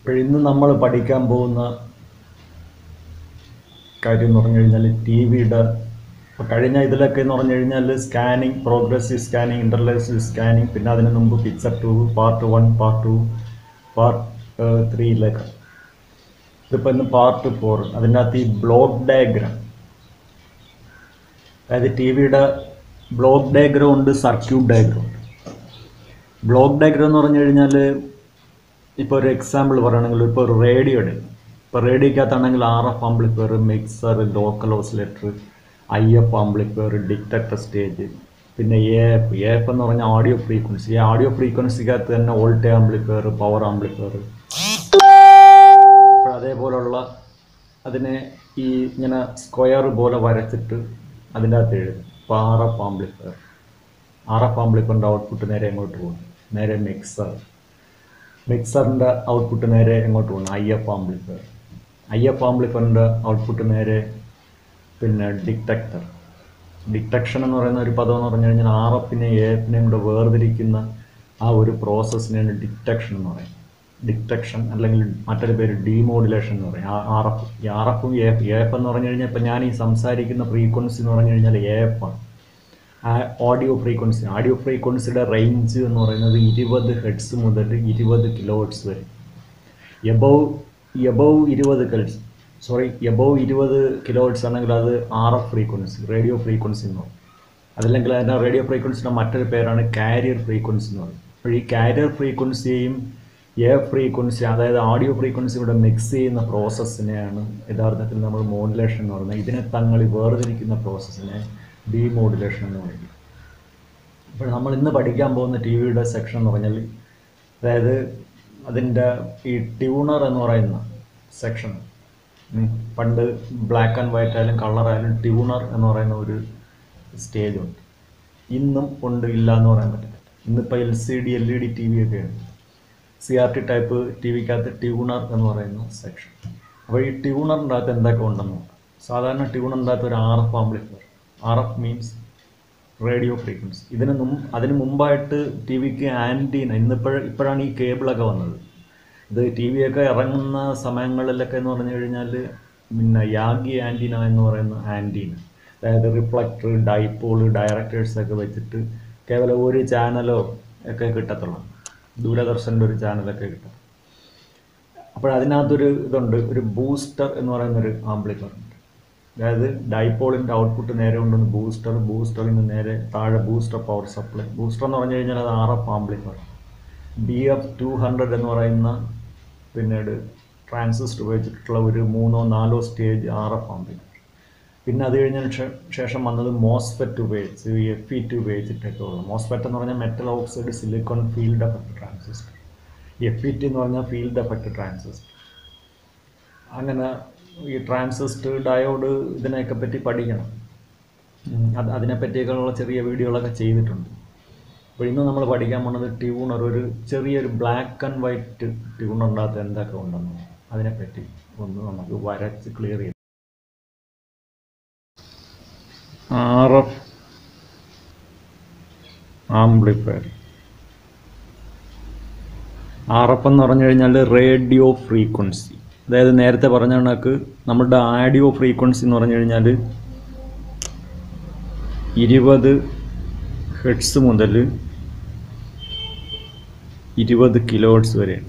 ഇന്ന് നമ്മൾ പഠിക്കാൻ പോകുന്ന കാര്യം എന്ന് പറഞ്ഞു കഴിഞ്ഞാൽ ടി വിയുടെ ഇപ്പോൾ കഴിഞ്ഞ ഇതിലൊക്കെ എന്ന് പറഞ്ഞു കഴിഞ്ഞാൽ scanning progressive scanning interlaced scanning പിന്നെ അതിന് മുമ്പ് picture two part one part two part ത്രീയിലൊക്കെ ഇതിപ്പോൾ ഇന്ന് പാർട്ട് ഫോർ അതിൻ്റെ അകത്ത് ഈ ബ്ലോക്ക് ഡയഗ്രാം അതായത് ടി വിയുടെ ബ്ലോക്ക് ഡയഗ്രാം ഉണ്ട് സർക്യൂട്ട് ഡയഗ്രാം ഉണ്ട് ബ്ലോക്ക് ഡയഗ്രാം എന്ന് പറഞ്ഞു കഴിഞ്ഞാൽ ഇപ്പോൾ ഒരു എക്സാമ്പിൾ പറയുകയാണെങ്കിൽ ഇപ്പോൾ ഒരു റേഡിയോ എടുക്കും ഇപ്പോൾ റേഡിയോക്കകത്താണെങ്കിൽ R F amplifier mixer local oscillator I F amplifier detector stage പിന്നെ എ എഫ് എ എഫ് എന്ന് പറഞ്ഞാൽ ഓഡിയോ ഫ്രീക്വൻസി ഈ ഓഡിയോ ഫ്രീക്വൻസിക്കകത്ത് തന്നെ വോൾട്ടേ ആംപ്ലിഫയർ പവർ ആംപ്ലിഫയർ അപ്പോൾ അതേപോലുള്ള അതിനെ ഈ ഇങ്ങനെ സ്ക്വയർ പോലെ വരച്ചിട്ട് അതിൻ്റെ അകത്ത് എഴുതും ഇപ്പോൾ R F amplifier R F ആംപ്ലിഫയറിൻ്റെ ഔട്ട്പുട്ട് നേരെ എങ്ങോട്ട് പോകും നേരെ മിക്സർ മിക്സറിൻ്റെ ഔട്ട്പുട്ട് നേരെ എങ്ങോട്ട് പോകുന്നു I F amplifier I F ആംപ്ലിഫയറിൻ്റെ ഔട്ട്പുട്ട് നേരെ പിന്നെ ഡിറ്റക്ടർ ഡിറ്റക്ഷൻ എന്ന് പറയുന്ന ഒരു പദം എന്ന് പറഞ്ഞു കഴിഞ്ഞാൽ ആർ എഫിനെയും എ എഫിനെയും കൂടെ വേർതിരിക്കുന്ന ആ ഒരു പ്രോസസ്സിനെയാണ് ഡിറ്റക്ഷൻ എന്ന് പറയുന്നത് ഡിറ്റക്ഷൻ അല്ലെങ്കിൽ മറ്റൊരു പേര് ഡീമോഡുലേഷൻ എന്ന് പറയും ആർ എഫ് ഈ ആർ എഫും എ എഫ് എ എഫ് എന്ന് പറഞ്ഞു കഴിഞ്ഞാൽ ഇപ്പം ഞാൻ ഈ സംസാരിക്കുന്ന ഫ്രീക്വൻസി എന്ന് പറഞ്ഞു കഴിഞ്ഞാൽ എ എഫ് ആണ് ആ ഓഡിയോ ഫ്രീക്വൻസി ഓഡിയോ ഫ്രീക്വൻസിയുടെ റേഞ്ച് എന്ന് പറയുന്നത് ഇരുപത് ഹെഡ്സ് മുതൽ ഇരുപത് കിലോ ഹെഡ്സ് വരെ എബവ് എബവ് ഇരുപത് ഹെഡ്സ് സോറി എബവ് ഇരുപത് കിലോ ഹെഡ്സ് ആണെങ്കിൽ അത് R F frequency radio frequency എന്ന് പറയും അതല്ലെങ്കിൽ അതിൻ്റെ റേഡിയോ ഫ്രീക്വൻസിയുടെ മറ്റൊരു പേരാണ് കാരിയർ ഫ്രീക്വൻസി എന്ന് പറയും അപ്പോൾ ഈ കാരിയർ ഫ്രീക്വൻസിയെയും എ ഫ്രീക്വൻസി അതായത് ഓഡിയോ ഫ്രീക്വൻസി ഇവിടെ മിക്സ് ചെയ്യുന്ന പ്രോസസ്സിനെയാണ് യഥാർത്ഥത്തിൽ നമ്മൾ മോഡുലേഷൻ എന്ന് പറയുന്നത് ഇതിനെ തങ്ങളിൽ വേർതിരിക്കുന്ന പ്രോസസ്സിനെ ഡീമോഡുലേഷൻ എന്ന് പറയുന്നത് അപ്പോൾ നമ്മൾ ഇന്ന് പഠിക്കാൻ പോകുന്ന ടി വിയുടെ സെക്ഷൻ എന്ന് പറഞ്ഞാൽ അതായത് അതിൻ്റെ ഈ ട്യൂണർ എന്ന് പറയുന്ന സെക്ഷൻ പണ്ട് ബ്ലാക്ക് ആൻഡ് വൈറ്റ് ആയാലും കളർ ആയാലും ട്യൂണർ എന്ന് പറയുന്ന ഒരു സ്റ്റേജ് ഉണ്ട് ഇന്നും ഉണ്ട് ഇല്ല എന്ന് പറയാൻ പറ്റില്ല ഇന്നിപ്പോൾ L C D L E D T V ഒക്കെ ഉണ്ട് സി ആർ ടി ടൈപ്പ് ടി വിക്കകത്ത് ട്യൂണർ എന്ന് പറയുന്ന സെക്ഷൻ അപ്പോൾ ഈ ട്യൂണറിൻ്റെ അകത്ത് എന്തൊക്കെ ഉണ്ടെന്ന് നോക്കാം സാധാരണ ട്യൂണറിൻ്റെ അകത്ത് ഒരു R F amplifier R F means radio frequency ഇതിന് മുമ്പ് അതിന് മുമ്പായിട്ട് ടി വിക്ക് ആൻറ്റീന ഇന്നിപ്പോഴ ഇപ്പോഴാണ് ഈ കേബിളൊക്കെ വന്നത് ഇത് ടി വിയൊക്കെ ഇറങ്ങുന്ന സമയങ്ങളിലൊക്കെ എന്ന് പറഞ്ഞു കഴിഞ്ഞാൽ പിന്നെ യാഗി ആൻറ്റീന എന്ന് പറയുന്ന ആൻറ്റീന അതായത് റിഫ്ലക്ടർ ഡൈപോൾ ഡയറക്ടേഴ്സ് ഒക്കെ വെച്ചിട്ട് കേവലം ഒരു ചാനലോ ഒക്കെ കിട്ടത്തുള്ളൂ ദൂരദർശൻ്റെ ഒരു ചാനലൊക്കെ കിട്ടും അപ്പോൾ അതിനകത്തൊരു ഇതുണ്ട് ഒരു ബൂസ്റ്റർ എന്ന് പറയുന്ന ഒരു ആംപ്ലിഫയർ ഉണ്ട് അതായത് ഡൈപോളിൻ്റെ ഔട്ട്പുട്ട് നേരെ കൊണ്ടുവന്ന് ബൂസ്റ്റർ ബൂസ്റ്ററിൽ നിന്ന് നേരെ താഴെ ബൂസ്റ്റർ പവർ സപ്ലൈ ബൂസ്റ്റർ എന്ന് പറഞ്ഞു കഴിഞ്ഞാൽ അത് R F amplifier B F two hundred എന്ന് പറയുന്ന പിന്നീട് ട്രാൻസിസ്റ്റർ ഉപയോഗിച്ചിട്ടുള്ള ഒരു മൂന്നോ നാലോ സ്റ്റേജ് ആർ എഫ് ആംപ്ലിഫയർ പിന്നെ അത് കഴിഞ്ഞതിന് ശേഷം വന്നത് മോസ്ഫെറ്റ് ഉപയോഗിച്ച് എഫ് ഇ ടി ഉപയോഗിച്ചിട്ടൊക്കെ ഉള്ളു മോസ്ഫെറ്റ് എന്ന് പറഞ്ഞാൽ metal oxide silicon field effect transistor F E T എന്ന് പറഞ്ഞാൽ ഫീൽഡ് എഫക്ട് ട്രാൻസിസ്റ്റർ അങ്ങനെ ഈ ട്രാൻസിസ്റ്റർ ഡയോഡ് ഇതിനെയൊക്കെ പറ്റി പഠിക്കണം അത് അതിനെപ്പറ്റിയൊക്കെയുള്ള ചെറിയ വീഡിയോകളൊക്കെ ചെയ്തിട്ടുണ്ട് അപ്പോൾ ഇന്ന് നമ്മൾ പഠിക്കാൻ പോണത് ട്യൂണർ ഒരു ചെറിയൊരു ബ്ലാക്ക് ആൻഡ് വൈറ്റ് ട്യൂണറിൻ്റെ അകത്ത് എന്തൊക്കെ ഉണ്ടെന്ന് അതിനെപ്പറ്റി ഒന്ന് നമുക്ക് വരച്ച് ക്ലിയർ ചെയ്ത് R F amplifier R F എന്ന് പറഞ്ഞു കഴിഞ്ഞാൽ റേഡിയോ ഫ്രീക്വൻസി അതായത് നേരത്തെ പറഞ്ഞ കണക്ക് നമ്മുടെ ആഡിയോ ഫ്രീക്വൻസി എന്ന് പറഞ്ഞു കഴിഞ്ഞാൽ ഇരുപത് ഹെഡ്സ് മുതൽ ഇരുപത് കിലോ ഹെഡ്സ് വരെയാണ്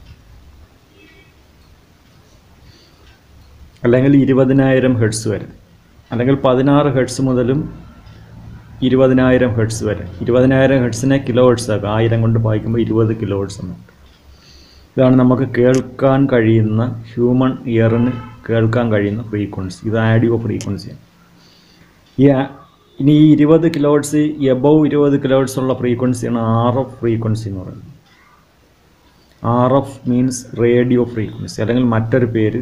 അല്ലെങ്കിൽ ഇരുപതിനായിരം ഹെഡ്സ് വരെ അല്ലെങ്കിൽ പതിനാറ് ഹെഡ്സ് മുതലും ഇരുപതിനായിരം ഹെഡ്സ് വരെ ഇരുപതിനായിരം ഹെഡ്സിനെ കിലോ ഹെഡ്സ് ആക്കുക ആയിരം കൊണ്ട് വായിക്കുമ്പോൾ ഇരുപത് കിലോ ഹെഡ്സ് എന്നുണ്ട് ഇതാണ് നമുക്ക് കേൾക്കാൻ കഴിയുന്ന ഹ്യൂമൺ ഇയറിന് കേൾക്കാൻ കഴിയുന്ന ഫ്രീക്വൻസി ഇത് ആഡിയോ ഫ്രീക്വൻസിയാണ് ഈ ഇനി ഈ ഇരുപത് കിലോ ഹെഡ്സ് എബവ് ഇരുപത് കിലോ ഹെഡ്സ് ഉള്ള ഫ്രീക്വൻസിയാണ് ആർ എഫ് ഫ്രീക്വൻസി എന്ന് പറയുന്നത് R F means radio frequency അല്ലെങ്കിൽ മറ്റൊരു പേര്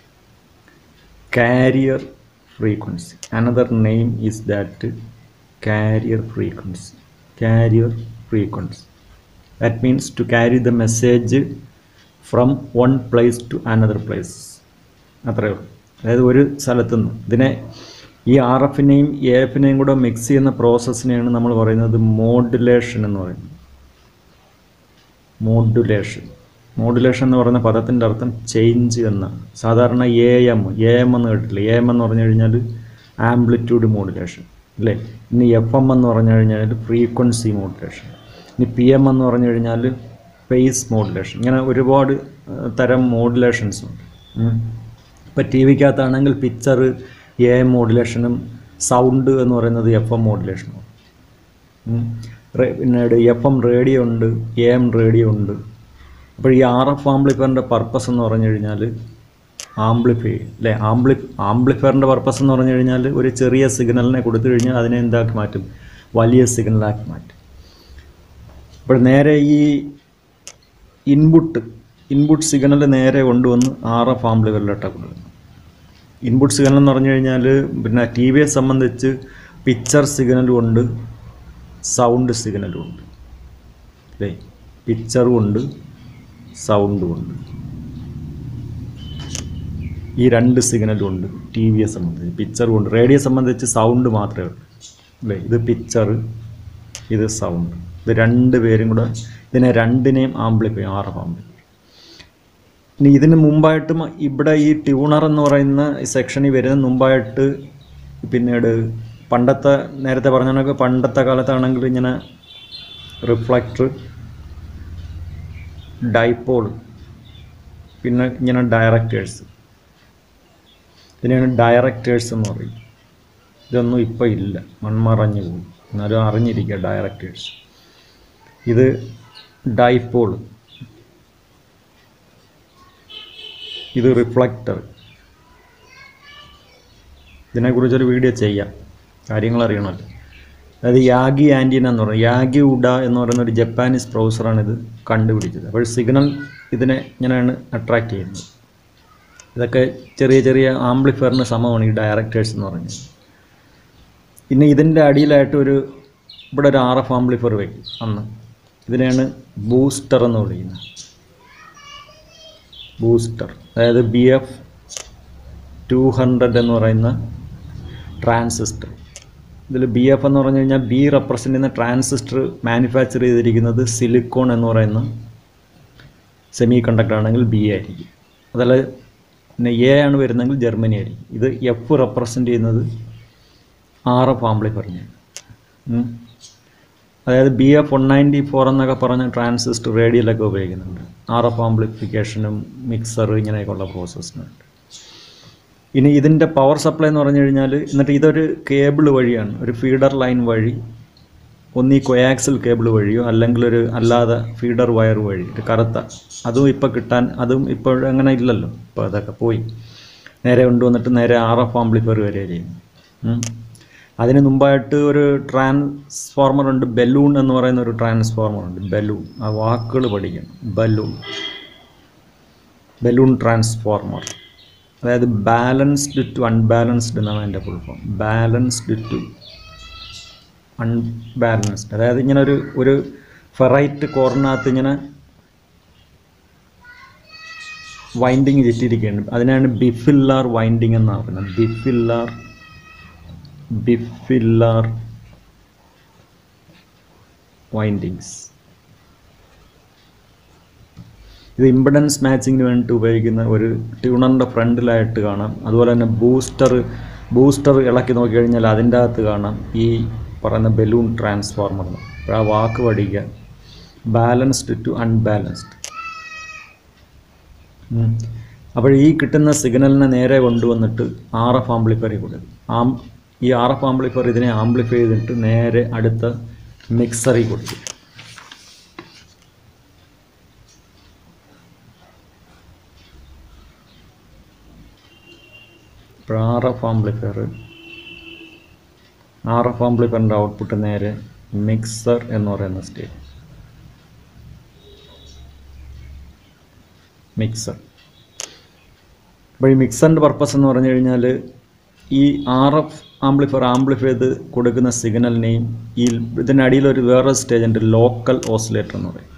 carrier frequency. Another name is that carrier frequency. Carrier frequency. That means to carry the message from one place to another place. അത്രയേ ഉള്ളൂ അതായത് ഒരു സ്ഥലത്തു നിന്ന് ഇതിനെ ഈ ആർ എഫിനെയും എ എഫിനെയും കൂടെ മിക്സ് ചെയ്യുന്ന പ്രോസസ്സിനെയാണ് നമ്മൾ പറയുന്നത് മോഡുലേഷൻ എന്ന് പറയുന്നത് മോഡുലേഷൻ മോഡുലേഷൻ എന്ന് പറയുന്ന പദത്തിൻ്റെ അർത്ഥം ചേഞ്ച് എന്ന സാധാരണ എ എം എ എം എന്ന് കേട്ടില്ല എ എം എന്ന് പറഞ്ഞു കഴിഞ്ഞാൽ ആംപ്ലിറ്റ്യൂഡ് മോഡുലേഷൻ അല്ലേ ഇനി എഫ് എം എന്ന് പറഞ്ഞു കഴിഞ്ഞാൽ ഫ്രീക്വൻസി മോഡുലേഷൻ ഇനി പി എം എന്ന് പറഞ്ഞു കഴിഞ്ഞാൽ ഫേസ് മോഡുലേഷൻ ഇങ്ങനെ ഒരുപാട് ഏഹ്, തരം മോഡുലേഷൻസ് ഉണ്ട് ഉം. ഇപ്പോൾ ടി വിക്കകത്താണെങ്കിൽ പിക്ചർ എ എം മോഡുലേഷനും സൗണ്ട് എന്ന് പറയുന്നത് എഫ് എം മോഡുലേഷനും ഉം. റേ- പിന്നീട് എഫ് എം റേഡിയോ ഉണ്ട് എ എം റേഡിയോ ഉണ്ട് അപ്പോൾ ഈ ആർ എഫ് ആംപ്ലിഫയറിൻ്റെ പർപ്പസ് എന്ന് പറഞ്ഞു കഴിഞ്ഞാൽ ആംപ്ലിഫൈ അല്ലേ ആംപ്ലി ആംപ്ലിഫയറിൻ്റെ പർപ്പസ് എന്ന് പറഞ്ഞു കഴിഞ്ഞാൽ ഒരു ചെറിയ സിഗ്നലിനെ കൊടുത്തു കഴിഞ്ഞാൽ അതിനെ എന്താക്കി മാറ്റും വലിയ സിഗ്നലാക്കി മാറ്റും അപ്പോൾ നേരെ ഈ ഇൻപുട്ട് ഇൻപുട്ട് സിഗ്നൽ നേരെ കൊണ്ടുവന്ന് ആർ എഫ് ആംപ്ലിഫയറിലോട്ടാണ് കൊടുക്കുന്നത് ഇൻപുട്ട് സിഗ്നൽ എന്ന് പറഞ്ഞു കഴിഞ്ഞാൽ പിന്നെ ടി വിയെ സംബന്ധിച്ച് പിക്ചർ സിഗ്നലും ഉണ്ട് സൗണ്ട് സിഗ്നലും ഉണ്ട് അല്ലേ പിക്ചറും ഉണ്ട് സൗണ്ടും ഉണ്ട് ഈ രണ്ട് സിഗ്നലും ഉണ്ട് ടി വിയെ സംബന്ധിച്ച് പിക്ചറും ഉണ്ട് റേഡിയോ സംബന്ധിച്ച് സൗണ്ട് മാത്രമേ ഉള്ളൂ അല്ലേ ഇത് പിക്ചർ ഇത് സൗണ്ട് ഇത് രണ്ട് പേരും കൂടെ ഇതിനെ രണ്ടിനെയും ആംപ്ലിഫൈ ആർ എഫ് ആംപ്ലിഫൈ ഇനി ഇതിന് മുമ്പായിട്ടും ഇവിടെ ഈ ട്യൂണർ എന്ന് പറയുന്ന സെക്ഷനിൽ വരുന്ന മുമ്പായിട്ട് പിന്നീട് പണ്ടത്തെ നേരത്തെ പറഞ്ഞ കണക്ക് പണ്ടത്തെ കാലത്താണെങ്കിൽ ഇങ്ങനെ റിഫ്ലക്ടർ ഡൈപോൾ പിന്നെ ഇങ്ങനെ ഡയറക്റ്റേഴ്സ് ഇതിനെയാണ് ഡയറക്റ്റേഴ്സ് എന്ന് പറയും ഇതൊന്നും ഇപ്പോൾ ഇല്ല മൺമറഞ്ഞു പോകും എന്നാലും അറിഞ്ഞിരിക്കുക ഡയറക്റ്റേഴ്സ് ഇത് ഡൈപോൾ ഇത് റിഫ്ലക്ടർ ഇതിനെക്കുറിച്ചൊരു വീഡിയോ ചെയ്യാം കാര്യങ്ങൾ അറിയണമല്ലോ അതായത് യാഗി ആൻറ്റീന എന്ന് പറയുന്നത് യാഗി ഉഡ എന്ന് പറയുന്ന ഒരു ജപ്പാനീസ് പ്രൊഫസറാണ് ഇത് കണ്ടുപിടിച്ചത് അപ്പോൾ സിഗ്നൽ ഇതിനെ ഇങ്ങനെയാണ് അട്രാക്റ്റ് ചെയ്യുന്നത് ഇതൊക്കെ ചെറിയ ചെറിയ ആംപ്ലിഫയറിന് സമമാണ് ഈ ഡയറക്ടേഴ്സ് എന്ന് പറയുന്നത് പിന്നെ ഇതിൻ്റെ അടിയിലായിട്ട് ഒരു ഇവിടെ ഒരു ആർ എഫ് ആംപ്ലിഫയർ വയ്ക്കും അന്ന് ഇതിനെയാണ് ബൂസ്റ്റർ എന്ന് വിളിക്കുന്നത് ബൂസ്റ്റർ അതായത് ബി എഫ് ടു ഹൺഡ്രഡ് എന്ന് പറയുന്ന ട്രാൻസിസ്റ്റർ ഇതിൽ ബി എഫ് എന്ന് പറഞ്ഞു കഴിഞ്ഞാൽ ബി റെപ്രസെൻ്റ് ചെയ്യുന്ന ട്രാൻസിസ്റ്റർ മാനുഫാക്ചർ ചെയ്തിരിക്കുന്നത് സിലിക്കോൺ എന്ന് പറയുന്ന സെമി കണ്ടക്ടർ ആണെങ്കിൽ ബി ആയിരിക്കും അതല്ല പിന്നെ എ ആണ് വരുന്നതെങ്കിൽ ജർമ്മനി ആയിരിക്കും ഇത് എഫ് റെപ്രസെൻ്റ് ചെയ്യുന്നത് ആർ എഫ് ആംപ്ലിഫറിനെയാണ് അതായത് B F one ninety four എന്നൊക്കെ പറഞ്ഞ ട്രാൻസിസ്റ്റർ റേഡിയലൊക്കെ ഉപയോഗിക്കുന്നുണ്ട് ആർ എഫ് ആംപ്ലിഫിക്കേഷനും മിക്സർ ഇങ്ങനെയൊക്കെയുള്ള പ്രോസസ്സിനുണ്ട് ഇനി ഇതിൻ്റെ പവർ സപ്ലൈ എന്ന് പറഞ്ഞു കഴിഞ്ഞാൽ എന്നിട്ട് ഇതൊരു കേബിൾ വഴിയാണ് ഒരു ഫീഡർ ലൈൻ വഴി ഒന്നീ കൊയാക്സൽ കേബിൾ വഴിയോ അല്ലെങ്കിൽ ഒരു അല്ലാതെ ഫീഡർ വയർ വഴി ഒരു കറുത്ത അതും ഇപ്പോൾ കിട്ടാൻ അതും ഇപ്പോൾ അങ്ങനെ ഇല്ലല്ലോ ഇപ്പോൾ അതൊക്കെ പോയി നേരെ കൊണ്ടുവന്നിട്ട് നേരെ ആർ എഫ് ആംപ്ലിഫയർ വരെ ചെയ്യുന്നു ഉം. അതിന് മുമ്പായിട്ട് ഒരു ട്രാൻസ്ഫോർമർ ഉണ്ട് ബലൂൺ എന്ന് പറയുന്ന ഒരു ട്രാൻസ്ഫോർമർ ഉണ്ട് ബലൂൺ ആ വാക്കുകൾ പഠിക്കണം ബലൂൺ ബലൂൺ ട്രാൻസ്ഫോർമർ അതായത് ബാലൻസ്ഡ് ടു അൺബാലൻസ്ഡ് എന്നാണ് അതിൻ്റെ full form balanced to unbalanced അതായത് ഇങ്ങനെ ഒരു ഒരു ഫെറൈറ്റ് കോറിനകത്ത് ഇങ്ങനെ വൈൻഡിങ് ചുറ്റിയിരിക്കുകയാണ് അതിനാണ് ബിഫില്ലാർ വൈൻഡിങ് എന്നാണ് പറയുന്നത് ബിഫില്ലാർ ബിഫില്ലാർ വൈൻഡിങ്സ് ഇത് ഇമ്പിഡൻസ് മാച്ചിങ്ങിന് വേണ്ടിയിട്ട് ഉപയോഗിക്കുന്ന ഒരു ട്യൂണറിൻ്റെ ഫ്രണ്ടിലായിട്ട് കാണാം അതുപോലെ തന്നെ ബൂസ്റ്റർ ബൂസ്റ്റർ ഇളക്കി നോക്കിക്കഴിഞ്ഞാൽ അതിൻ്റെ അകത്ത് കാണാം ഈ പറയുന്ന ബലൂൺ ട്രാൻസ്ഫോർമർ അപ്പോൾ ആ വാക്ക് പഠിക്കുക ബാലൻസ്ഡ് ടു അൺബാലൻസ്ഡ് അപ്പോൾ ഈ കിട്ടുന്ന സിഗ്നലിനെ നേരെ കൊണ്ടുവന്നിട്ട് ആർ എഫ് ആംപ്ലിഫയറിൽ കൊടുക്കും ആം ഈ ആർ എഫ് ആംപ്ലിഫയർ ഇതിനെ ആംപ്ലിഫൈ ചെയ്തിട്ട് നേരെ അടുത്ത മിക്സറിൽ കൊടുക്കും ഇപ്പോൾ R F amplifier R F ആംപ്ലിഫയറിൻ്റെ ഔട്ട്പുട്ട് നേരെ മിക്സർ എന്ന് പറയുന്ന സ്റ്റേജ് മിക്സർ അപ്പോൾ ഈ മിക്സറിൻ്റെ പർപ്പസ് എന്ന് പറഞ്ഞു കഴിഞ്ഞാൽ ഈ ആർ എഫ് ആംപ്ലിഫയർ ആംപ്ലിഫൈ ചെയ്ത് കൊടുക്കുന്ന സിഗ്നലിനെയും ഈ ഇതിനടിയിൽ ഒരു വേറെ സ്റ്റേജ് ഉണ്ട് ലോക്കൽ ഓസിലേറ്റർ എന്ന് പറയും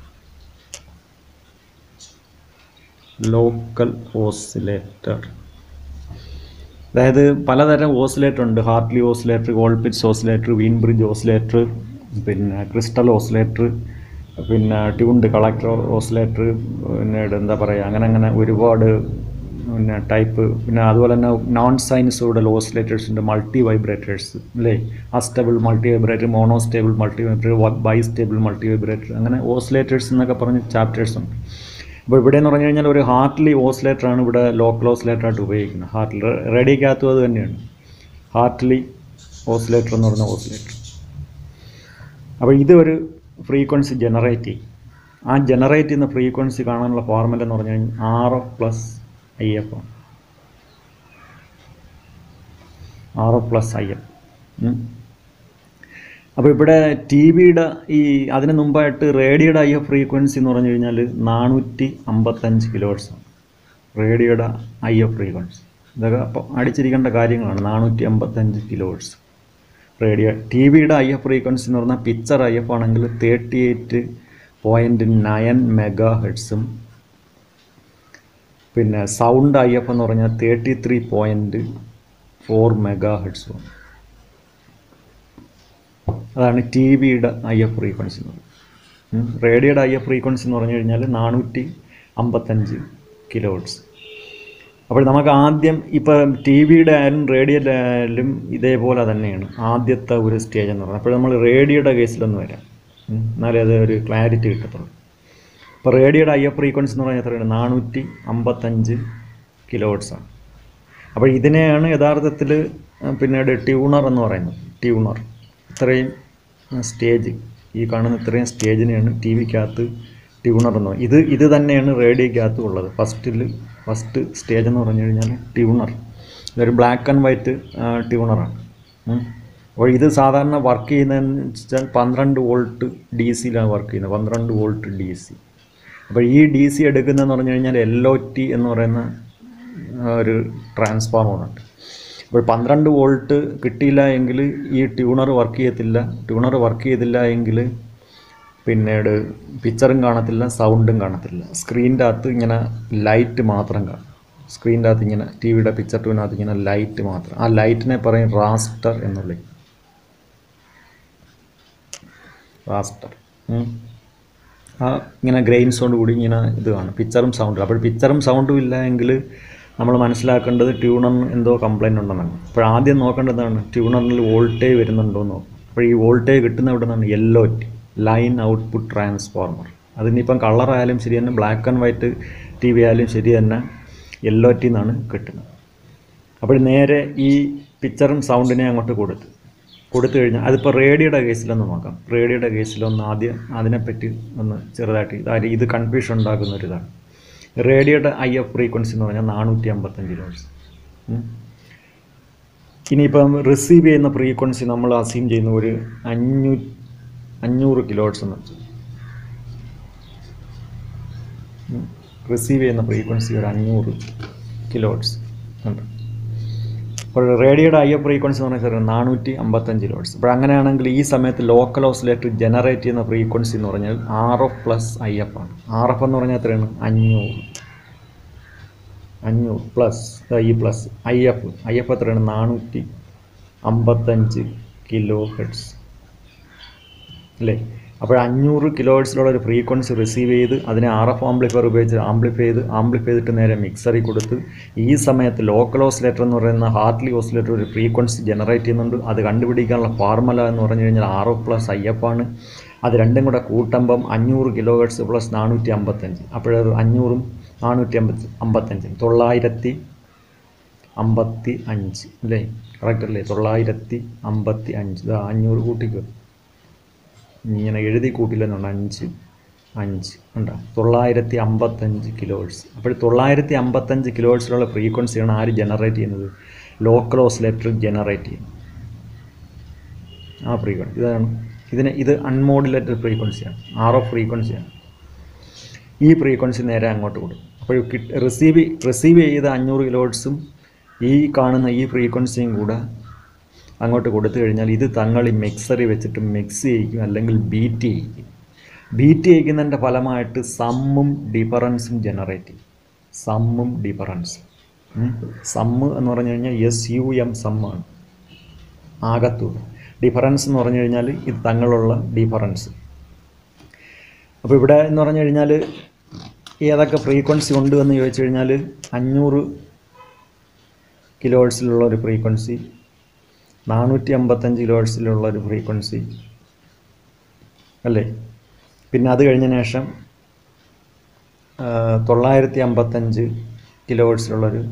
ലോക്കൽ ഓസിലേറ്റർ അതായത് പലതരം ഓസിലേറ്റർ ഉണ്ട് Hartley oscillator Colpitts oscillator Wien bridge oscillator പിന്നെ ക്രിസ്റ്റൽ ഓസിലേറ്റർ പിന്നെ ട്യൂൺഡ് കളക്ടർ ഓസിലേറ്റർ പിന്നെ എന്താ പറയുക അങ്ങനെ അങ്ങനെ ഒരുപാട് പിന്നെ ടൈപ്പ് പിന്നെ അതുപോലെ തന്നെ നോൺ സൈനസോഡൽ ഓസിലേറ്റേഴ്സ് ഉണ്ട് മൾട്ടി വൈബ്രേറ്റേഴ്സ് അല്ലേ astable multivibrator monostable multivibrator bistable multivibrator അങ്ങനെ ഓസിലേറ്റേഴ്സ് എന്നൊക്കെ പറഞ്ഞ് ചാപ്റ്റേഴ്സ് ഉണ്ട് അപ്പോൾ ഇവിടെ എന്ന് പറഞ്ഞു കഴിഞ്ഞാൽ ഒരു ഹാർട്ട്ലി ഓസിലേറ്ററാണ് ഇവിടെ ലോക്കൽ ഓസിലേറ്ററായിട്ട് ഉപയോഗിക്കുന്നത് ഹാർട്ടിൽ റേഡിയോക്കകത്തും അത് തന്നെയാണ് ഹാർട്ട്ലി ഓസിലേറ്റർ എന്ന് പറയുന്ന ഓസിലേറ്റർ അപ്പോൾ ഇത് ഒരു ഫ്രീക്വൻസി ജനറേറ്റ് ചെയ്യും ആ ജനറേറ്റ് ചെയ്യുന്ന ഫ്രീക്വൻസി കാണാനുള്ള ഫോർമുല എന്ന് പറഞ്ഞു കഴിഞ്ഞാൽ R F plus I F ആണ് R F plus I F അപ്പോൾ ഇവിടെ ടി വിയുടെ ഈ അതിന് മുമ്പായിട്ട് റേഡിയോയുടെ ഐ എഫ് ഫ്രീക്വൻസി എന്ന് പറഞ്ഞു കഴിഞ്ഞാൽ നാനൂറ്റി അമ്പത്തഞ്ച് കിലോട്ട്സാണ് റേഡിയോയുടെ ഐ എഫ് ഫ്രീക്വൻസി ഇതൊക്കെ അപ്പോൾ അടിച്ചിരിക്കേണ്ട കാര്യങ്ങളാണ് നാനൂറ്റി അമ്പത്തഞ്ച് കിലോട്ട്സ് റേഡിയോ ടി വിയുടെ ഐ എഫ് ഫ്രീക്വൻസി എന്ന് പറഞ്ഞാൽ പിക്ചർ ഐ എഫ് ആണെങ്കിൽ thirty eight point nine mega ഹെഡ്സും പിന്നെ സൗണ്ട് ഐ എഫ് എന്ന് പറഞ്ഞാൽ thirty three point four mega ഹെഡ്സും അതാണ് ടി വിയുടെ ഐ എഫ് ഫ്രീക്വൻസി എന്ന് പറയുന്നത് റേഡിയോയുടെ ഐ എഫ് ഫ്രീക്വൻസി എന്ന് പറഞ്ഞു കഴിഞ്ഞാൽ നാനൂറ്റി അമ്പത്തഞ്ച് കിലോ ഹെഡ്സ് അപ്പോൾ നമുക്ക് ആദ്യം ഇപ്പോൾ ടി വിയുടെ ആയാലും റേഡിയോയുടെ ആയാലും ഇതേപോലെ തന്നെയാണ് ആദ്യത്തെ ഒരു സ്റ്റേജ് എന്ന് പറയുന്നത് അപ്പോൾ നമ്മൾ റേഡിയോയുടെ കേസിലൊന്ന് വരാം ഉം. എന്നാലേ അത് ഒരു ക്ലാരിറ്റി കിട്ടത്തുള്ളൂ ഇപ്പോൾ റേഡിയോയുടെ ഐ എഫ് ഫ്രീക്വൻസി എന്ന് പറഞ്ഞാൽ എത്രയാണ് നാനൂറ്റി അമ്പത്തഞ്ച് കിലോ ആണ് അപ്പോൾ ഇതിനെയാണ് യഥാർത്ഥത്തിൽ പിന്നീട് ട്യൂണർ എന്ന് പറയുന്നത് ട്യൂണർ ഇത്രയും സ്റ്റേജ് ഈ കാണുന്ന ഇത്രയും സ്റ്റേജിനെയാണ് ടി വിക്കകത്ത് ട്യൂണർ എന്ന് പറയുന്നത് ഇത് ഇത് തന്നെയാണ് റേഡിയോക്കകത്തും ഉള്ളത് ഫസ്റ്റിൽ ഫസ്റ്റ് സ്റ്റേജ് എന്ന് പറഞ്ഞു കഴിഞ്ഞാൽ ട്യൂണർ ഇതൊരു ബ്ലാക്ക് ആൻഡ് വൈറ്റ് ട്യൂണറാണ് ഉം. അപ്പോൾ ഇത് സാധാരണ വർക്ക് ചെയ്യുന്നതെന്ന് വെച്ചാൽ പന്ത്രണ്ട് വോൾട്ട് ഡി സിയിലാണ് വർക്ക് ചെയ്യുന്നത് പന്ത്രണ്ട് വോൾട്ട് ഡി സി അപ്പോൾ ഈ ഡി സി എടുക്കുന്നതെന്ന് പറഞ്ഞു കഴിഞ്ഞാൽ എൽ ഒ ടി എന്ന് പറയുന്ന ആ, ഒരു ട്രാൻസ്ഫോമറുണ്ട് അപ്പോൾ പന്ത്രണ്ട് വോൾട്ട് കിട്ടിയില്ല എങ്കിൽ ഈ ട്യൂണർ വർക്ക് ചെയ്യത്തില്ല ട്യൂണർ വർക്ക് ചെയ്തില്ല എങ്കിൽ പിന്നീട് പിക്ചറും കാണത്തില്ല സൗണ്ടും കാണത്തില്ല സ്ക്രീനിൻ്റെ അകത്ത് ഇങ്ങനെ ലൈറ്റ് മാത്രം കാണും സ്ക്രീനിൻ്റെ അകത്ത് ഇങ്ങനെ ടി വിയുടെ പിക്ചർ ട്യൂണിനകത്ത് ഇങ്ങനെ ലൈറ്റ് മാത്രം ആ ലൈറ്റിനെ പറയും റാസ്റ്റർ എന്ന് വിളിക്കും റാസ്റ്റർ ആ ഇങ്ങനെ ഗ്രെയിൻസോട് കൂടി ഇങ്ങനെ ഇത് കാണും പിക്ചറും സൗണ്ടും അപ്പോൾ പിക്ചറും സൗണ്ടും ഇല്ല എങ്കിൽ നമ്മൾ മനസ്സിലാക്കേണ്ടത് ട്യൂണറിന് എന്തോ കംപ്ലൈൻറ്റ് ഉണ്ടെന്നാണ് അപ്പോൾ ആദ്യം നോക്കേണ്ടതാണ് ട്യൂണറിൽ വോൾട്ടേജ് വരുന്നുണ്ടോ എന്ന് നോക്കും അപ്പോൾ ഈ വോൾട്ടേജ് കിട്ടുന്ന എവിടെ നിന്നാണ് yellow T line output transformer അതിനിപ്പം കളറായാലും ശരി തന്നെ black and white T V ആയാലും ശരി തന്നെ യെല്ലോ ടി എന്നാണ് കിട്ടുന്നത് അപ്പോൾ നേരെ ഈ പിക്ചറും സൗണ്ടിനെ അങ്ങോട്ട് കൊടുത്തു കൊടുത്തു കഴിഞ്ഞാൽ അതിപ്പോൾ റേഡിയോയുടെ കേസിലൊന്ന് നോക്കാം റേഡിയോയുടെ കേസിലൊന്ന് ആദ്യം അതിനെപ്പറ്റി ഒന്ന് ചെറുതായിട്ട് ഇത് ഇത് കൺഫ്യൂഷൻ ഉണ്ടാക്കുന്ന ഒരു ഇതാണ് റേഡിയോയുടെ ഐ എഫ് ഫ്രീക്വൻസി എന്ന് പറഞ്ഞാൽ നാനൂറ്റി അമ്പത്തഞ്ച് കിലോസ് ഇനിയിപ്പം റിസീവ് ചെയ്യുന്ന ഫ്രീക്വൻസി നമ്മൾ അസ്യൂം ചെയ്യുന്ന ഒരു അഞ്ഞൂ അഞ്ഞൂറ് കിലോട്ട്സ് എന്ന് വെച്ചു റിസീവ് ചെയ്യുന്ന ഫ്രീക്വൻസി ഒരു അഞ്ഞൂറ് കിലോട്ട്സ് ഉണ്ട് അപ്പോൾ റേഡിയോയുടെ ഐ എഫ് ഫ്രീക്വൻസി എന്ന് പറഞ്ഞാൽ നാനൂറ്റി അമ്പത്തഞ്ച് കിലോട്ട്സ് അപ്പോൾ അങ്ങനെയാണെങ്കിൽ ഈ സമയത്ത് ലോക്കൽ ഓസിലേറ്റർ ജനറേറ്റ് ചെയ്യുന്ന ഫ്രീക്വൻസി എന്ന് പറഞ്ഞാൽ R F plus I F ആണ് ആർ എഫ് എന്ന് പറഞ്ഞാൽ എത്രയാണ് അഞ്ഞൂറ് അഞ്ഞൂറ് പ്ലസ് ഈ plus I F I F എത്രയാണ് നാനൂറ്റി അമ്പത്തഞ്ച് കിലോ ഹെഡ്സ് അല്ലേ അപ്പോൾ അഞ്ഞൂറ് കിലോ ഹെഡ്സിലുള്ള ഒരു ഫ്രീക്വൻസി റിസീവ് ചെയ്ത് അതിനെ ആർ എഫ് ആംപ്ലിഫയർ ഉപയോഗിച്ച് ആംപ്ലിഫൈ ചെയ്ത് ആംപ്ലിഫൈ ചെയ്തിട്ട് നേരെ മിക്സറിൽ കൊടുത്ത് ഈ സമയത്ത് ലോക്കൽ ഓസിലേറ്റർ എന്ന് പറയുന്ന ഹാർട്ട്ലി ഓസിലേറ്റർ ഒരു ഫ്രീക്വൻസി ജനറേറ്റ് ചെയ്യുന്നുണ്ട് അത് കണ്ടുപിടിക്കാനുള്ള ഫോർമുല എന്ന് പറഞ്ഞു കഴിഞ്ഞാൽ R F plus I F ആണ് അത് രണ്ടും കൂടെ കൂട്ടുമ്പം അഞ്ഞൂറ് കിലോ ഹെഡ്സ് പ്ലസ് നാനൂറ്റി അമ്പത്തഞ്ച് അപ്പോഴത് അഞ്ഞൂറും നാനൂറ്റി അമ്പത്തി അമ്പത്തഞ്ചും തൊള്ളായിരത്തി അമ്പത്തി അഞ്ച് അല്ലേ കറക്റ്റ് അല്ലേ തൊള്ളായിരത്തി അമ്പത്തി അഞ്ച് ഇതാ അഞ്ഞൂറ് കൂട്ടിക്കോ ഇങ്ങനെ എഴുതി കൂട്ടില്ലെന്നുണ്ട് അഞ്ച് അഞ്ച് ഉണ്ടോ തൊള്ളായിരത്തി അമ്പത്തഞ്ച് കിലോഹെർട്സ് അപ്പോൾ തൊള്ളായിരത്തി അമ്പത്തഞ്ച് കിലോഹെർട്സിലുള്ള ഫ്രീക്വൻസിയാണ് ആര് ജനറേറ്റ് ചെയ്യുന്നത് ലോക്കൽ ഓസിലേറ്റർ ജനറേറ്റ് ചെയ്യുന്നത് ആ ഫ്രീക്വൻസി ഇതാണ് ഇതിന് ഇത് അൺമോഡുലേറ്റഡ് ഫ്രീക്വൻസിയാണ് ആർ ഓഫ് ഫ്രീക്വൻസിയാണ് ഈ ഫ്രീക്വൻസി നേരെ അങ്ങോട്ട് കൊടുക്കും അപ്പോൾ കിട്ട് റിസീവ് റിസീവ് ചെയ്ത അഞ്ഞൂറ് കിലോഹെർട്സും ഈ കാണുന്ന ഈ ഫ്രീക്വൻസിയും കൂടെ അങ്ങോട്ട് കൊടുത്തു കഴിഞ്ഞാൽ ഇത് തങ്ങൾ ഈ മിക്സറി വെച്ചിട്ട് മിക്സ് ചെയ്യിക്കും അല്ലെങ്കിൽ ബീറ്റ് ചെയ്യിക്കും ബീറ്റ് ചെയ്യിക്കുന്നതിൻ്റെ ഫലമായിട്ട് സമ്മും ഡിഫറൻസും ജനറേറ്റ് ചെയ്യും സമ്മും ഡിഫറൻസും സമ്മ് എന്ന് പറഞ്ഞു കഴിഞ്ഞാൽ എസ് യു എം സമ്മാണ് ആകത്തുക ഡിഫറൻസ് എന്ന് പറഞ്ഞു കഴിഞ്ഞാൽ ഇത് തങ്ങളുള്ള ഡിഫറൻസ് അപ്പോൾ ഇവിടെ എന്ന് പറഞ്ഞു കഴിഞ്ഞാൽ ഏതൊക്കെ ഫ്രീക്വൻസി ഉണ്ട് എന്ന് ചോദിച്ചു കഴിഞ്ഞാൽ അഞ്ഞൂറ് കിലോ ഹെർട്സിലുള്ള ഒരു ഫ്രീക്വൻസി നാനൂറ്റി അമ്പത്തഞ്ച് കിലോ ഹെർട്സിലുള്ള ഒരു ഫ്രീക്വൻസി അല്ലേ പിന്നെ അത് കഴിഞ്ഞ ശേഷം ആ, തൊള്ളായിരത്തി അമ്പത്തഞ്ച് കിലോ ഹെർട്സിലുള്ളൊരു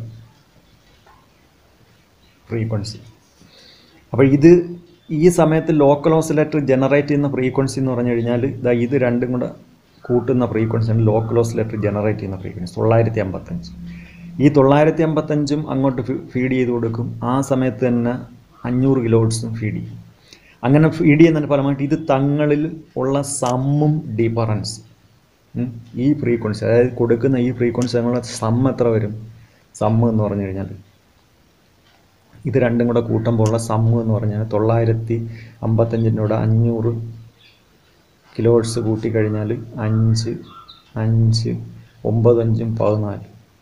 ഫ്രീക്വൻസി അപ്പോൾ ഇത് ഈ സമയത്ത് ലോക്കൽ ഓസിലേറ്റർ ജനറേറ്റ് ചെയ്യുന്ന ഫ്രീക്വൻസി എന്ന് പറഞ്ഞു കഴിഞ്ഞാൽ ഇതാ ഇത് രണ്ടും കൂടെ കൂട്ടുന്ന ഫ്രീക്വൻസിയാണ് ലോക്കൽ ഓസിലേറ്റർ ജനറേറ്റ് ചെയ്യുന്ന ഫ്രീക്വൻസി തൊള്ളായിരത്തി അമ്പത്തഞ്ച് ഈ തൊള്ളായിരത്തി അമ്പത്തഞ്ചും അങ്ങോട്ട് ഫീഡ് ചെയ്ത് കൊടുക്കും ആ സമയത്ത് തന്നെ അഞ്ഞൂറ് കിലോട്സും ഫീഡ് ചെയ്യും അങ്ങനെ ഫീഡ് ചെയ്യുന്നതിൻ്റെ ഫലമായിട്ട് ഇത് തങ്ങളിൽ ഉള്ള സമ്മും ഡിഫറൻസ് ഈ ഫ്രീക്വൻസി അതായത് കൊടുക്കുന്ന ഈ ഫ്രീക്വൻസി തമ്മിലുള്ള സം എത്ര വരും സമ്മ് എന്ന് പറഞ്ഞു കഴിഞ്ഞാൽ ഇത് രണ്ടും കൂടെ കൂട്ടുമ്പോൾ ഉള്ള സമ്മ് എന്ന് പറഞ്ഞാൽ തൊള്ളായിരത്തി അമ്പത്തഞ്ചിൻ്റെ കൂടെ അഞ്ഞൂറ് കിലോട്സ് കൂട്ടിക്കഴിഞ്ഞാൽ അഞ്ച് അഞ്ച് ഒമ്പത് അഞ്ചും പതിനാല്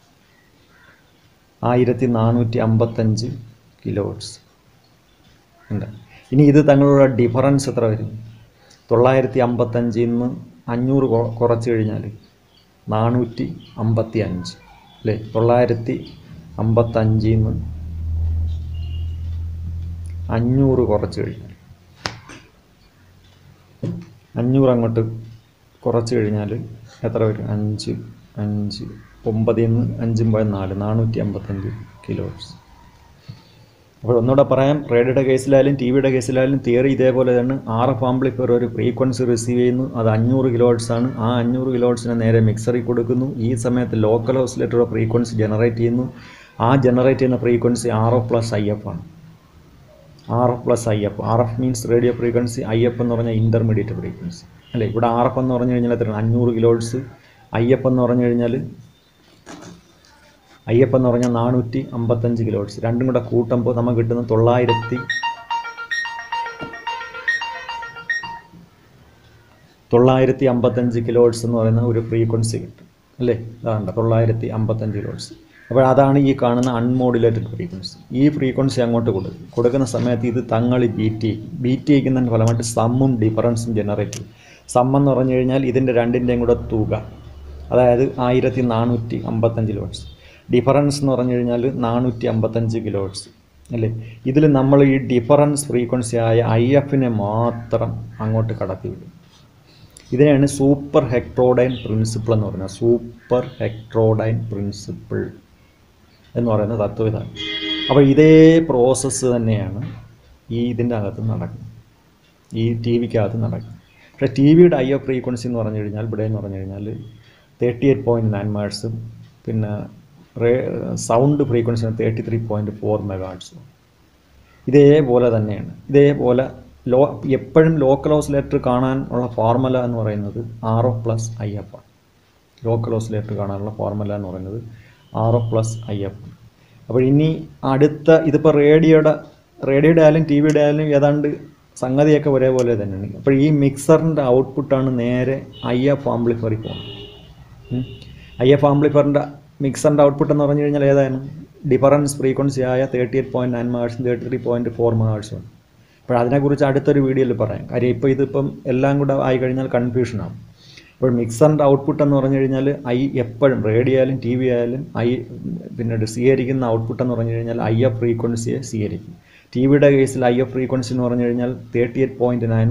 ആയിരത്തി നാനൂറ്റി അമ്പത്തഞ്ച് കിലോട്സ് ഉണ്ട് ഇനി ഇത് തങ്ങളുള്ള ഡിഫറൻസ് എത്ര വരും തൊള്ളായിരത്തി അമ്പത്തഞ്ചിൽ നിന്ന് അഞ്ഞൂറ് കൊ- കുറച്ച് കഴിഞ്ഞാൽ നാനൂറ്റി അമ്പത്തി അഞ്ച് അല്ലേ തൊള്ളായിരത്തി അമ്പത്തഞ്ചിൽ നിന്ന് അഞ്ഞൂറ് കുറച്ച് കഴിഞ്ഞാൽ അഞ്ഞൂറ് അങ്ങോട്ട് കുറച്ച് കഴിഞ്ഞാൽ എത്ര വരും അഞ്ച് അഞ്ച് ഒമ്പതിൽ നിന്ന് അഞ്ചും പോയ നാല് നാനൂറ്റി അമ്പത്തഞ്ച് കിലോസ് അപ്പോൾ ഒന്നുകൂടെ പറയാം റേഡിയോയുടെ കേസിലായാലും ടി വിയുടെ കേസിലായാലും തിയറി ഇതേപോലെ തന്നെ ആർ എഫ് ആംപ്ലിഫയർ ഒരു ഫ്രീക്വൻസി റിസീവ് ചെയ്യുന്നു അത് അഞ്ഞൂറ് കിലോട്സ് ആണ് ആ അഞ്ഞൂറ് കിലോട്സിനെ നേരെ മിക്സറിൽ കൊടുക്കുന്നു ഈ സമയത്ത് ലോക്കൽ ഓസിലേറ്റർ ഫ്രീക്വൻസി ജനറേറ്റ് ചെയ്യുന്നു ആ ജനറേറ്റ് ചെയ്യുന്ന frequency R F plus I F ആണ് R F plus I F R F means radio frequency I F എന്ന് പറഞ്ഞാൽ ഇൻ്റർമീഡിയറ്റ് ഫ്രീക്വൻസി അല്ലേ ഇവിടെ ആർ എഫ് എന്ന് പറഞ്ഞു കഴിഞ്ഞാൽ എത്രയാണ് അഞ്ഞൂറ് കിലോട്സ് ഐ എഫ് എന്ന് പറഞ്ഞു കഴിഞ്ഞാൽ ഐ എഫ് എന്ന് പറഞ്ഞാൽ നാനൂറ്റി അമ്പത്തഞ്ച് കിലോട്സ് രണ്ടും കൂടെ കൂട്ടുമ്പോൾ നമുക്ക് കിട്ടുന്ന തൊള്ളായിരത്തി തൊള്ളായിരത്തി അമ്പത്തഞ്ച് കിലോട്സ് എന്ന് പറയുന്ന ഒരു ഫ്രീക്വൻസി കിട്ടും അല്ലേ അതാണ് തൊള്ളായിരത്തി അമ്പത്തഞ്ച് കിലോട്സ് അപ്പോൾ അതാണ് ഈ കാണുന്ന അൺമോഡുലേറ്റഡ് ഫ്രീക്വൻസി ഈ ഫ്രീക്വൻസി അങ്ങോട്ട് കൊടുക്കും കൊടുക്കുന്ന സമയത്ത് ഇത് തങ്ങൾ ബീറ്റ് ചെയ്യും ബീറ്റ് ചെയ്യുന്നതിന് ഫലമായിട്ട് സമ്മും ഡിഫറൻസും ജനറേറ്റ് ചെയ്യും സം എന്ന് പറഞ്ഞു കഴിഞ്ഞാൽ ഇതിൻ്റെ രണ്ടിൻ്റെയും കൂടെ തുക അതായത് ആയിരത്തി നാനൂറ്റി അമ്പത്തഞ്ച് കിലോട്സ് ഡിഫറൻസ് എന്ന് പറഞ്ഞു കഴിഞ്ഞാൽ നാനൂറ്റി അമ്പത്തഞ്ച് കിലോട്സ് അല്ലേ ഇതിൽ നമ്മൾ ഈ ഡിഫറൻസ് ഫ്രീക്വൻസി ആയ ഐ എഫിനെ മാത്രം അങ്ങോട്ട് കടത്തി വിടും ഇതിനെയാണ് സൂപ്പർ ഹെക്ട്രോഡൈൻ പ്രിൻസിപ്പിൾ എന്ന് പറയുന്നത് സൂപ്പർ ഹെക്ട്രോഡൈൻ പ്രിൻസിപ്പിൾ എന്ന് പറയുന്ന തത്വം ഇതാണ് അപ്പോൾ ഇതേ പ്രോസസ്സ് തന്നെയാണ് ഈ ഇതിൻ്റെ അകത്ത് നടക്കുന്നത് ഈ ടി വിക്കകത്ത് നടക്കുന്നത് പക്ഷേ ടി വിയുടെ ഐ എഫ് ഫ്രീക്വൻസി എന്ന് പറഞ്ഞു കഴിഞ്ഞാൽ ഇവിടെ എന്ന് പറഞ്ഞു കഴിഞ്ഞാൽ തേർട്ടി എയ്റ്റ് പോയിൻറ്റ് നയൻ മേഴ്സും പിന്നെ റേ sound frequency thirty three point four മെഗാട്സും ഇതേപോലെ തന്നെയാണ് ഇതേപോലെ ലോ എപ്പോഴും ലോക്കൽ ഓസിലേറ്റർ കാണാൻ ഉള്ള ഫോർമുല എന്ന് പറയുന്നത് R O plus I F ആണ് ലോക്കൽ ഓസിലേറ്റർ കാണാനുള്ള ഫോർമുല എന്ന് പറയുന്നത് R O plus I F ആണ് അപ്പോൾ ഇനി അടുത്ത ഇതിപ്പോൾ റേഡിയോയുടെ റേഡിയോയുടെ ആയാലും ടി വിയുടെ ആയാലും ഏതാണ്ട് സംഗതിയൊക്കെ ഒരേപോലെ തന്നെയാണ് അപ്പോൾ ഈ മിക്സറിൻ്റെ ഔട്ട്പുട്ടാണ് നേരെ ഐ എഫ് ആംപ്ലിഫറിൽ പോകുന്നത് ഐ എഫ് ആംപ്ലിഫറിൻ്റെ മിക്സറിൻ്റെ ഔട്ട്പുട്ട് എന്ന് പറഞ്ഞു കഴിഞ്ഞാൽ ഏതാണ് ഡിഫറൻസ് ഫ്രീക്വൻസി ആയ തേർട്ടി എയ്റ്റ് പോയിൻറ്റ് നയൻ മേഴ്സും തേർട്ടി ത്രീ പോയിൻറ്റ് ഫോർ മേഴ്സും അപ്പോൾ അതിനെക്കുറിച്ച് അടുത്തൊരു വീഡിയോയിൽ പറയാം കാര്യം ഇപ്പോൾ ഇതിപ്പം എല്ലാം കൂടെ ആയി കഴിഞ്ഞാൽ കൺഫ്യൂഷനാകും അപ്പോൾ മിക്സറിൻ്റെ ഔട്ട്പുട്ട് എന്ന് പറഞ്ഞു കഴിഞ്ഞാൽ ഐ എപ്പോഴും റേഡിയോ ആയാലും ടി വി ആയാലും ഐ പിന്നെ സ്വീകരിക്കുന്ന ഔട്ട്പുട്ട് എന്ന് പറഞ്ഞു കഴിഞ്ഞാൽ ഐ എഫ് ഫ്രീക്വൻസിയെ സ്വീകരിക്കും ടി വിയുടെ കേസിൽ ഐ എഫ് ഫ്രീക്വൻസി എന്ന് പറഞ്ഞു കഴിഞ്ഞാൽ തേർട്ടി എയ്റ്റ് പോയിൻറ്റ് നയൻ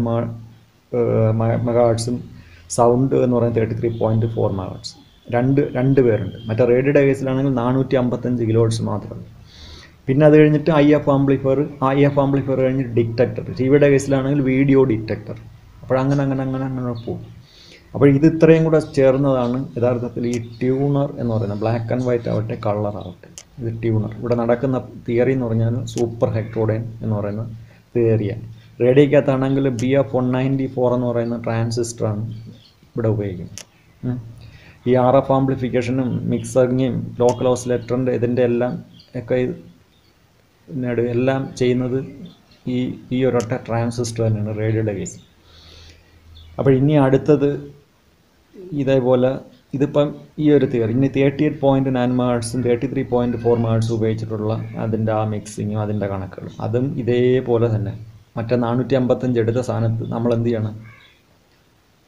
മെഗാഹട്സും സൗണ്ട് എന്ന് പറയുന്നത് thirty three point four megahertz രണ്ട് രണ്ട് പേരുണ്ട് മറ്റേ റേഡിയോയുടെ കേസിലാണെങ്കിൽ നാനൂറ്റി അമ്പത്തഞ്ച് കിലോഹട്സ് മാത്രമേ പിന്നെ അത് കഴിഞ്ഞിട്ട് I F amplifier I F amplifier കഴിഞ്ഞിട്ട് ഡിറ്റക്ടർ ടി വിയുടെ കേസിലാണെങ്കിൽ വീഡിയോ ഡിറ്റക്ടർ അപ്പോൾ അങ്ങനെ അങ്ങനെ അങ്ങനെ അങ്ങനെ പോകും അപ്പോൾ ഇത് ഇത്രയും കൂടെ ചേർന്നതാണ് യഥാർത്ഥത്തിൽ ഈ ട്യൂണർ എന്ന് പറയുന്നത് ബ്ലാക്ക് ആൻഡ് വൈറ്റ് ആവട്ടെ കളർ ആവട്ടെ ഇത് ട്യൂണർ ഇവിടെ നടക്കുന്ന തിയറി എന്ന് പറഞ്ഞാൽ സൂപ്പർ ഹെക്ട്രോഡൈൻ എന്ന് പറയുന്ന തിയറിയാണ് റേഡിയോക്കകത്താണെങ്കിൽ B F one ninety four എന്ന് പറയുന്ന ട്രാൻസിസ്റ്ററാണ് ഇവിടെ ഉപയോഗിക്കുന്നത് ഉം. ഈ ആർ എഫ് ആംപ്ലിഫിക്കേഷനും മിക്സറിങ്ങും ലോക്കൽ ഓസിലേറ്ററിൻ്റെ ഇതിൻ്റെ എല്ലാം ഒക്കെ ഇത് പിന്നീട് എല്ലാം ചെയ്യുന്നത് ഈ ഈ ഒരൊറ്റ ട്രാൻസിസ്റ്റർ തന്നെയാണ് റേഡിയോയുടെ കേസ് അപ്പോൾ ഇനി അടുത്തത് ഇതേപോലെ ഇതിപ്പം ഈ ഒരു തിയറി ഇനി തേർട്ടി എയ്റ്റ് പോയിൻറ്റ് നയൻ മാർട്സും thirty three point four megahertz ഉപയോഗിച്ചിട്ടുള്ള അതിൻ്റെ ആ മിക്സിങ്ങും അതിൻ്റെ കണക്കുകളും അതും ഇതേപോലെ തന്നെ മറ്റേ നാനൂറ്റി അമ്പത്തഞ്ച് എടുത്ത സ്ഥാനത്ത് നമ്മൾ എന്ത് ചെയ്യണം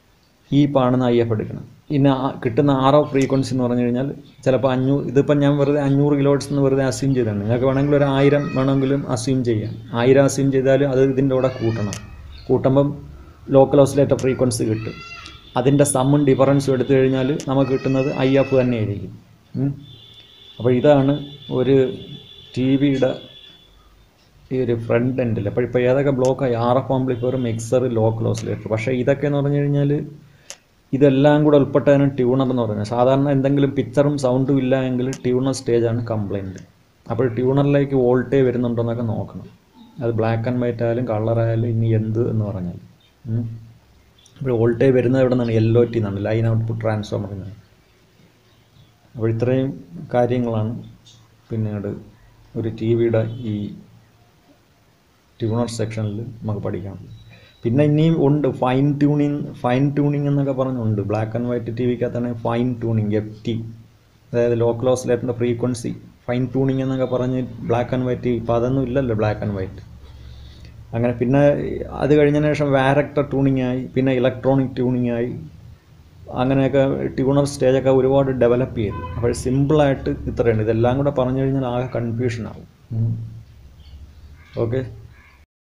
ഈ കാണുന്ന ഐ എഫ് എടുക്കണം പിന്നെ ആ കിട്ടുന്ന ആർ ഓഫ് ഫ്രീക്വൻസി എന്ന് പറഞ്ഞു കഴിഞ്ഞാൽ ചിലപ്പോൾ അഞ്ഞൂറ് ഇതിപ്പോൾ ഞാൻ വെറുതെ അഞ്ഞൂറ് കിലോട്സ് എന്ന് വെറുതെ അസ്യൂം ചെയ്താണ് നിങ്ങൾക്ക് വേണമെങ്കിൽ ഒരു ആയിരം വേണമെങ്കിലും അസ്യൂം ചെയ്യാം ആയിരം അസ്യൂം ചെയ്താൽ അത് ഇതിൻ്റെ കൂടെ കൂട്ടണം കൂട്ടുമ്പം ലോക്കൽ ഓസിലേറ്റർ ഫ്രീക്വൻസി കിട്ടും അതിൻ്റെ സമ്മും ഡിഫറൻസും എടുത്തു കഴിഞ്ഞാൽ നമുക്ക് കിട്ടുന്നത് ഐ എഫ് തന്നെയായിരിക്കും ഉം. അപ്പോൾ ഇതാണ് ഒരു ടി വിയുടെ ഈ ഒരു ഫ്രണ്ട് എൻഡിൽ അപ്പോൾ ഇപ്പോൾ ഏതൊക്കെ ബ്ലോക്കായി R F amplifier mixer local oscillator പക്ഷേ ഇതൊക്കെ എന്ന് പറഞ്ഞു കഴിഞ്ഞാൽ ഇതെല്ലാം കൂടെ ഉൾപ്പെട്ടതാണ് ട്യൂണർ എന്ന് പറയുന്നത് സാധാരണ എന്തെങ്കിലും പിക്ചറും സൗണ്ടും ഇല്ല എങ്കിൽ ട്യൂണർ സ്റ്റേജാണ് കംപ്ലൈൻറ്റ് അപ്പോൾ ട്യൂണറിലേക്ക് വോൾട്ടേജ് വരുന്നുണ്ടോ എന്നൊക്കെ നോക്കണം അത് ബ്ലാക്ക് ആൻഡ് വൈറ്റ് ആയാലും കളർ ആയാലും ഇനി എന്ത് എന്ന് പറഞ്ഞാൽ ഉം. അപ്പോൾ വോൾട്ടേജ് വരുന്നത് എവിടെ നിന്നാണ് എൽ ഒ ടി എന്നാണ് ലൈൻ ഔട്ട്പുട്ട് ട്രാൻസ്ഫോമറിൽ നിന്നാണ് അപ്പോൾ ഇത്രയും കാര്യങ്ങളാണ് പിന്നീട് ഒരു ടി വിയുടെ ഈ ട്യൂണർ സെക്ഷനിൽ നമുക്ക് പഠിക്കാം പിന്നെ ഇനിയും ഉണ്ട് ഫൈൻ ട്യൂണിങ് ഫൈൻ ട്യൂണിങ് എന്നൊക്കെ പറഞ്ഞുണ്ട് ബ്ലാക്ക് ആൻഡ് വൈറ്റ് ടി വിക്കകത്താണ് ഫൈൻ ട്യൂണിങ് എഫ് ടി അതായത് ലോക്കൽ ഓസിലേറ്ററിൻ്റെ ഫ്രീക്വൻസി ഫൈൻ ട്യൂണിങ് എന്നൊക്കെ പറഞ്ഞ് ബ്ലാക്ക് ആൻഡ് വൈറ്റ് ഇപ്പോൾ അതൊന്നും ഇല്ലല്ലോ ബ്ലാക്ക് ആൻഡ് വൈറ്റ് അങ്ങനെ പിന്നെ അത് കഴിഞ്ഞതിന് ശേഷം വാരക്ടർ ട്യൂണിങ് ആയി പിന്നെ ഇലക്ട്രോണിക് ട്യൂണിങ് ആയി അങ്ങനെയൊക്കെ ട്യൂണർ സ്റ്റേജൊക്കെ ഒരുപാട് ഡെവലപ്പ് ചെയ്തു അപ്പോൾ സിമ്പിളായിട്ട് ഇത്രയാണ് ഇതെല്ലാം കൂടെ പറഞ്ഞു കഴിഞ്ഞാൽ ആകെ കൺഫ്യൂഷൻ ആവും ഓക്കെ